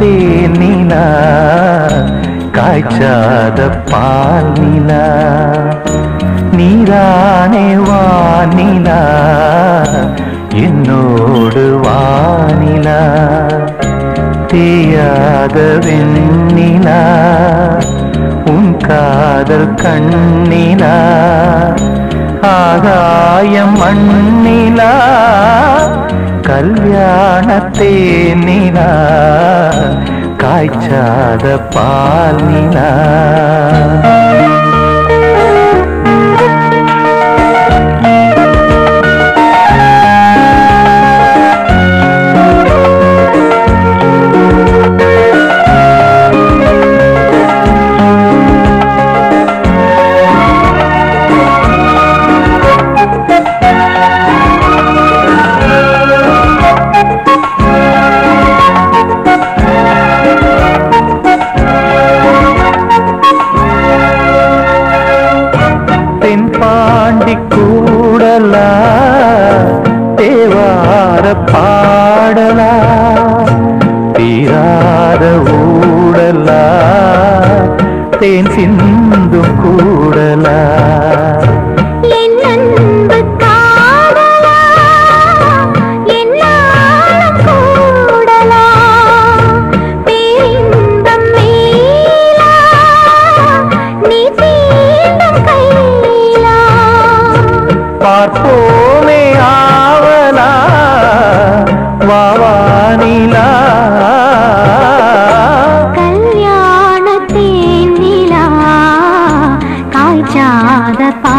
தேனிலா காய்ச்சாத பால் நிலா நீரானே வானிலா என்னோடு வானிலா தேயாத வெண்ணிலா உன் காதல் கண்ணிலா ஆகாயம் மண்ணிலா கல்யாண தேனிலா காய்ச்சாத பால் நிலா தென்பாண்டி கூடலா தேவார பாடலா தீராத ஊடலா தேன் சிந்தும் கூடலா என் அன்பு காதலா என்னாலும் கூடலா பேரின்பம் மேலா நீ தீண்டும் கையிலா பார்ப்போமே ஆவலா வாவானிலா கல்யாண தேனிலா காய்ச்சாத